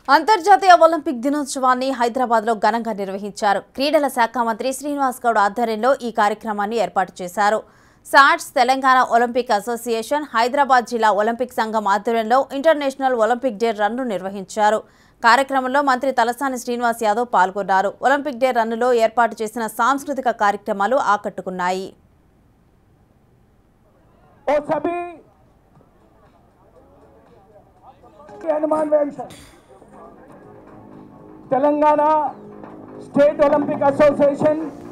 అంతర్జాతీయ ఒలింపిక్ దినోత్సవాన్ని హైదరాబాద్లో ఘనంగా నిర్వహించారు క్రీడల శాఖ మంత్రి శ్రీనివాస్ గౌడ్ ఆధ్వర్యంలో ఈ కార్యక్రమాన్ని ఏర్పాటు చేశారు సాట్స్ తెలంగాణ ఒలింపిక్ అసోసియేషన్ హైదరాబాద్ జిల్లా ఒలింపిక్ సంఘం ఆధ్వర్యంలో ఇంటర్నేషనల్ ఒలింపిక్ డే రన్ను నిర్వహించారు కార్యక్రమంలో మంత్రి తలసాని శ్రీనివాస్ యాదవ్ పాల్గొన్నారు ఒలింపిక్ డే రన్నులో ఏర్పాటు చేసిన సాంస్కృతిక కార్యక్రమాలు ఆకట్టుకున్నాయి और सभी हनुमान वेंशन तेलंगाना स्टेट ओलंपिक एसोसिएशन